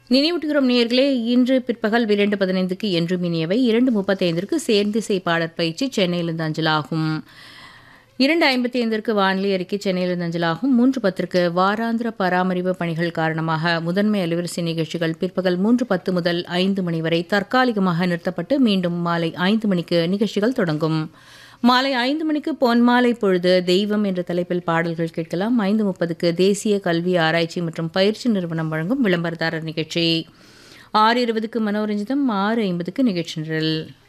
நினைவூட்டுகிறோம் நேயர்களே இன்று பிற்பகல் இரண்டு பதினைந்துக்கு என்று மினியவை இரண்டு முப்பத்தைந்திற்கு சேர்ந்திசை பாடற் பயிற்சி சென்னையிலிருந்து அஞ்சலாகும் இரண்டு ஐம்பத்தி ஐந்திற்கு வானிலை அறிக்கை சென்னையிலிருந்து அஞ்சலாகும் மூன்று பத்திற்கு வாராந்திர பராமரிப்பு பணிகள் காரணமாக முதன்மை அலுவலசி நிகழ்ச்சிகள் பிற்பகல் மூன்று பத்து முதல் ஐந்து மணி வரை தற்காலிகமாக நிறுத்தப்பட்டு மீண்டும் மாலை ஐந்து மணிக்கு நிகழ்ச்சிகள் தொடங்கும் மாலை ஐந்து மணிக்கு பொன்மாலை பொழுது தெய்வம் என்ற தலைப்பில் பாடல்கள் கேட்கலாம் ஐந்து முப்பதுக்கு தேசிய கல்வி ஆராய்ச்சி மற்றும் பயிற்சி நிறுவனம் வழங்கும் விளம்பரதாரர் நிகழ்ச்சி ஆறு இருபதுக்கு மனோரஞ்சிதம் ஆறு ஐம்பதுக்கு நிகழ்ச்சி நிரல்